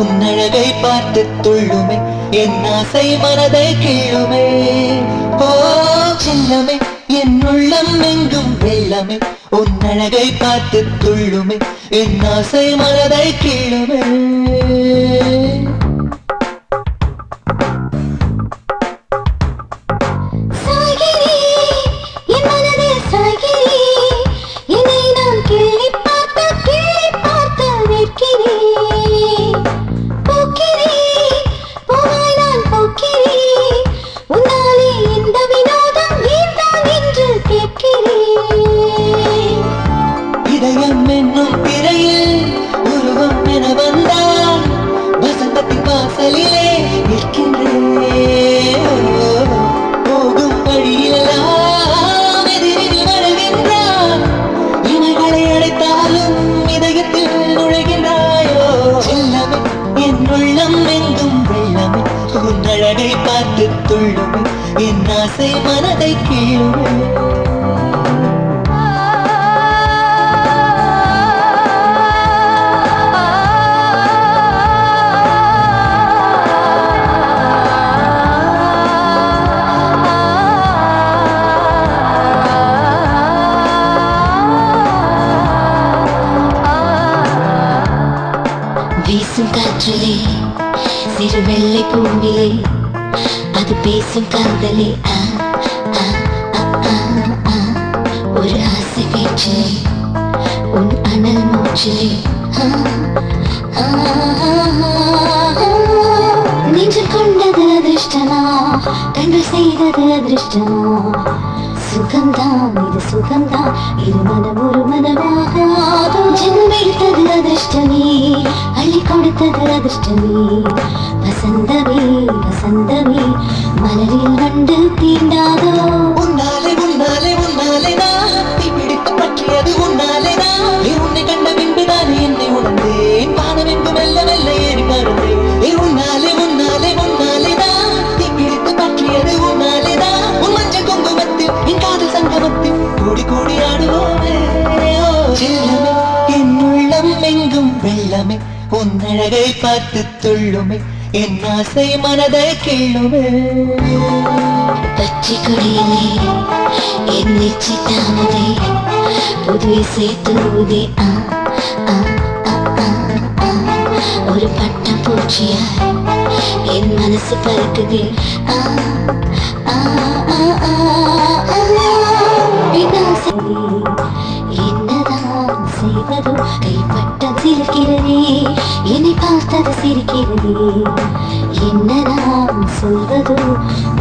உன்னழகை பார்த்து துள்ளுமே என் ஆசை மனதை கிள்ளுமே ஓ சின்னமே என் உள்ளம் எங்கும் வெள்ளமே உன்னழகை பார்த்து துள்ளுமே என் ஆசை மனதை கிள்ளுமே சாய்கிறே என் மனதில் சாய்கிறே என்னை நான் கிள்ளி பார்த்து கிள்ளி பார்த்து நிற்கிறேன் போக்கிறேன் போவாய் நான் போக்கிறேன் உன்னாலே இந்த வினோதம் ஏன்தான் என்று கேட்கிறேன் இதயம் என்னும் திரையில் உருவம் என வந்தால் வசந்தத்தின் வாசலிலே நிற்கின்றேன் போகும் வழியெல்லாம் எதிரில் வருகின்றான் இமைகளை அடைத்தாலும் இதயத்தில் நுழைகின்றாயோ செல்லமே என் உள்ளம் எங்கும் வெள்ளமே உன் அழகை பார்த்து துள்ளுமே என் ஆசை மனதை கீழுமே வீசும் காற்றிலே சிறு வெள்ளை பூவிலே அது பேசும் காதலே ஆ, ஆ, ஆ, ஆ, ஆ. ஒரு ஆசை பேச்சிலே உன் அனல் மூச்சிலே ஆ, ஆ, ஆ, ஆ. நெஞ்சில் கொண்டது அதிர்ஷ்டமா கண்கள் செய்தது அதிர்ஷ்டமா சுகம்தான் இது சுகம்தான் இரு மனம் ஒரு மனமாகாதோ ஜென்மம் எடுத்தது அதிர்ஷ்டமே அள்ளி கொடுத்தது அதிர்ஷ்டமே வசந்தமே வசந்தமே மலரில் வண்டு தீண்டாதோ உன்னாலே உன்னாலே உன்னாலே நான் தீ பிடித்து பற்றியது உன்னாலே நான் நீ உன்னை கண்ட பின்புதானே என்னை உணர்ந்தேன் வானமெங்கு மெல்ல மெல்ல ஏறி பறந்தேன் நீ உன்னாலே உன்னாலே உன்னாலே நான் தீ பிடித்து பற்றியது உன்னாலே தான் உன் மஞ்சள் குங்குமத்தில் என் காதல் சங்கமத்தில் கூடி கூடி ஆடுவோமே ஓ, செல்லமே என் உள்ளம் எங்கும் வெள்ளமே உன் அழகை பார்த்து துள்ளுமே என் ஆசை மனதை கிள்ளுமே பச்சை கொடியிலே என் நெற்றி தானதே புது இசை தூதே ஆ ஆ, ஆ, ஆ, ஆ. ஒரு பட்டம் பூச்சியாய் என் மனசு பறக்குதே ஆ ஆ, ஆ, ஆ, ஆ. விநாசமே, என்னதான் செய்வதோ கைப்பட்டம் சிரிக்கிறதே என்னை பார்த்தது சிரிக்கிறதே என்ன நான் சொல்வதோ